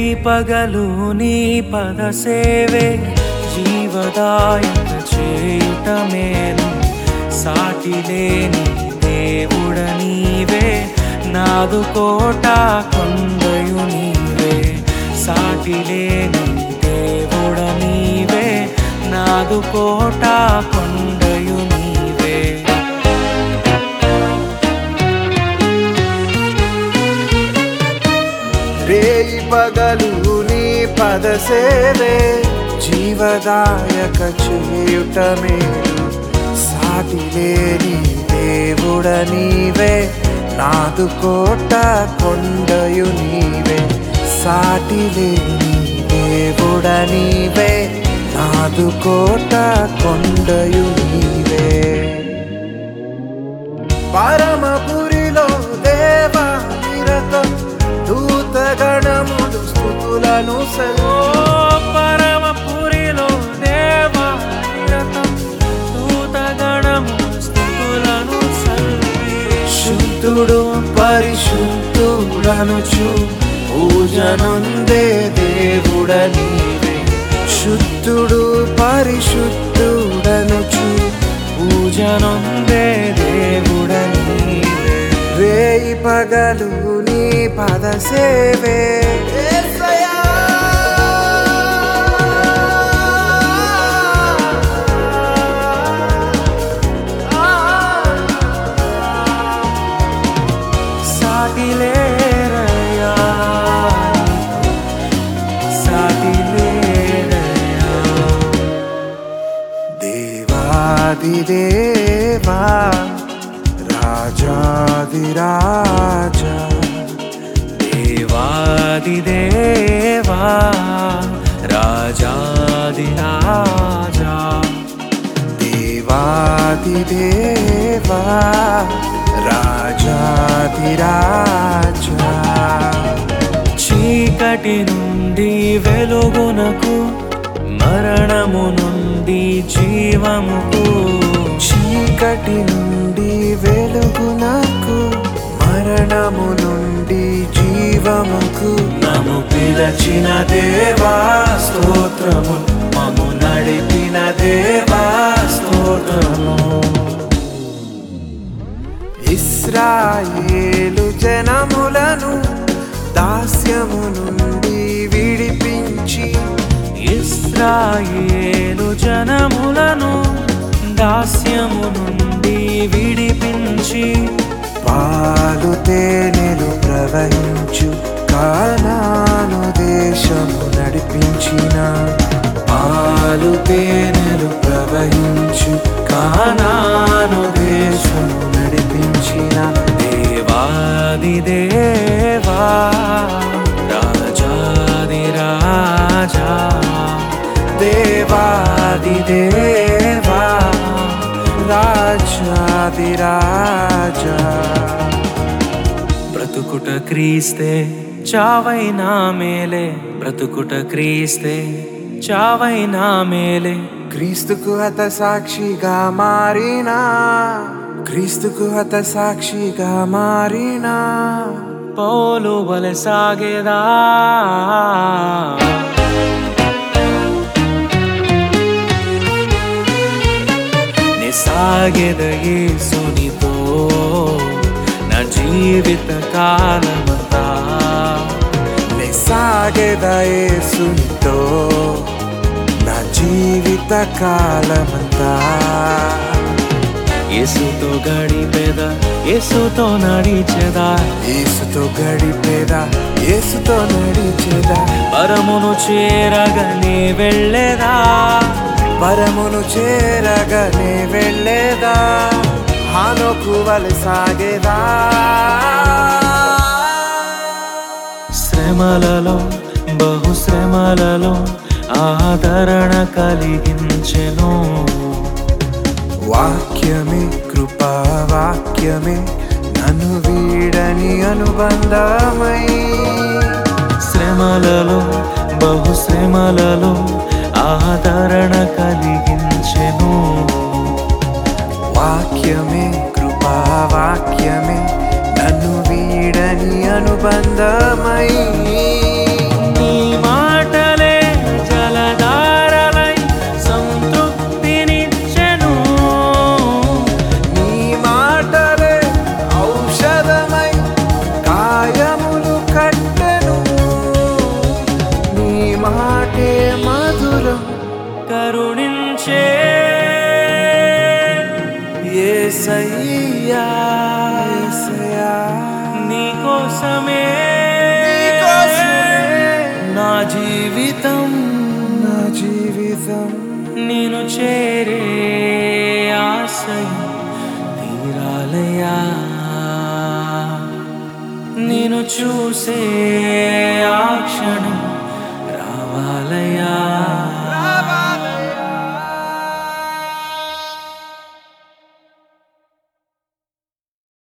పగలు నీ పద సేవే జీవదాయక చేయుట మేలు సాటి లేని దేవుడ నీవే నాదు కోట కొండయు నీవే సాటి లేని దేవుడ నీవే నాదు కోట కొండయు నీవే రేయి పగలు నీ పద సేవే జీవదాయక చేయుట మేలు సాటి లేని దేవుడ నీవే నాదు కోట కొండయు నీవే సాటి లేని దేవుడ నీవే నాదు కోట కొండయు నీవే పరమపురిలో దేవా నిరతం దూతగణములు స్థుతులను ఓ సెల్లు పరమపురిలో దేవా నిరతం దూతగణము స్తుతులను సల్లి శుద్ధుడు పరిశుద్ధుడనుచు పూజనుందే దేవుడ నీవే శుద్ధుడు పరిశుద్ధుడనుచు పూజనొందే దేవుడ నీవే రేయి పగలు నీ పద సేవే యేసయ్యా. సాటిలేరయ్యా సాటిలేరయ్యా దేవాదిదేవా రాజాదిరాజా దేవాదిదేవా రాజాదిరాజా దేవాదిదేవా రాజాదిరాజా చీకటి నుండి వెలుగునకు మరణము నుండి జీవముకు చీకటి నుండి వెలుగునకు మరణము నుండి జీవముకు నము పిలచిన దేవా స్తోత్రము మము నడిపిన దేవా స్తోత్రము ఇస్రాయేలు జనములను దాస్యము నుండి విడిపించి ఇస్రాయేలు జనములను దాస్యము నుండి విడిపించి పాలు తేనెలు ప్రవహించు కానాను దేశము నడిపించిన పాలు తేనెలు ప్రవహించు కానాను దేశము నడిపించిన దేవాది దేవా రాజాది రాజా దేవాది దేవా రాజాది రాజా బ్రతుకుట క్రీస్తే చావైనా మేలే బ్రతుకుట క్రీస్తే చావైనా మేలే క్రీస్తుకు హత సాక్షిగా మారినా క్రీస్తుకు హత సాక్షిగా మారినా పౌలు వలె సాగేదా నే సాగెద యేసునితో నా జీవిత కాలమంతా నే సాగెద యేసునితో నా జీవిత కాలమంతా యేసుతో గడిపేదా యేసుతో నడిచెదా యేసుతో గడిపేదా యేసుతో నడిచేదా పరమును చేరగనే వెళ్ళేదా పరమును చేరగనే వెళ్ళేదా హానోకు వలె సాగేదా శ్రమలలో బహుశ్రమలలో ఆదరణ కలిగించెను వాక్యమే కృపా వాక్యమే నన్ను వీడని అనుబంధమై శ్రమలలో బహుశ్రమలలో ఆదరణ కలిగించెను వాక్యమే కృపా వాక్యమే నన్ను వీడని అనుబంధమై నీ కరుణించే యేసయ్యా యేసయ్యా నీకోసమే నీకోసమే నా జీవితం నా జీవితం నేను చేరే ఆశయం తీరాలయా నేను చూసే ఆ క్షణం రావాలయా